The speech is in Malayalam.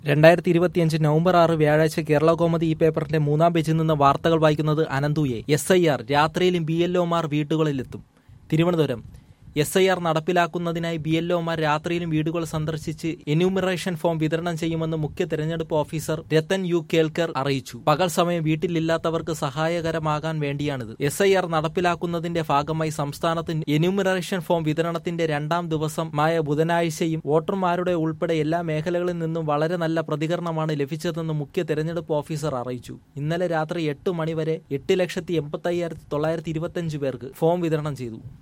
രണ്ടായിരത്തി ഇരുപത്തിയഞ്ച് നവംബർ ആറ് വ്യാഴാഴ്ച കേരള കോമതി ഈ പേപ്പറിന്റെ മൂന്നാം പേജിൽ നിന്ന് വാർത്തകൾ വായിക്കുന്നത് അനന്തുയെ എസ് ഐ ആർ രാത്രിയിലും ബി എൽ ഒമാർ വീടുകളിലെത്തും തിരുവനന്തപുരം എസ് ഐ ആർ നടപ്പിലാക്കുന്നതിനായി ബി എൽ ഒമാർ രാത്രിയിലും വീടുകൾ സന്ദർശിച്ച് എന്യൂമറേഷൻ ഫോം വിതരണം ചെയ്യുമെന്ന് മുഖ്യ തെരഞ്ഞെടുപ്പ് ഓഫീസർ രത്തൻ യു കേൽക്കർ അറിയിച്ചു പകൽ സമയം വീട്ടിലില്ലാത്തവർക്ക് സഹായകരമാകാൻ വേണ്ടിയാണിത് എസ് ഐ ആർ നടപ്പിലാക്കുന്നതിന്റെ ഭാഗമായി സംസ്ഥാനത്ത് എന്യൂമറേഷൻ ഫോം വിതരണത്തിന്റെ രണ്ടാം ദിവസമായ ബുധനാഴ്ചയും വോട്ടർമാരുടെ ഉൾപ്പെടെ എല്ലാ മേഖലകളിൽ നിന്നും വളരെ നല്ല പ്രതികരണമാണ് ലഭിച്ചതെന്ന് മുഖ്യ തെരഞ്ഞെടുപ്പ് ഓഫീസർ അറിയിച്ചു ഇന്നലെ രാത്രി എട്ട് മണിവരെ എട്ട് ലക്ഷത്തി എൺപത്തി അയ്യായിരത്തി തൊള്ളായിരത്തി ഇരുപത്തിയഞ്ച് പേർക്ക് ഫോം വിതരണം ചെയ്തു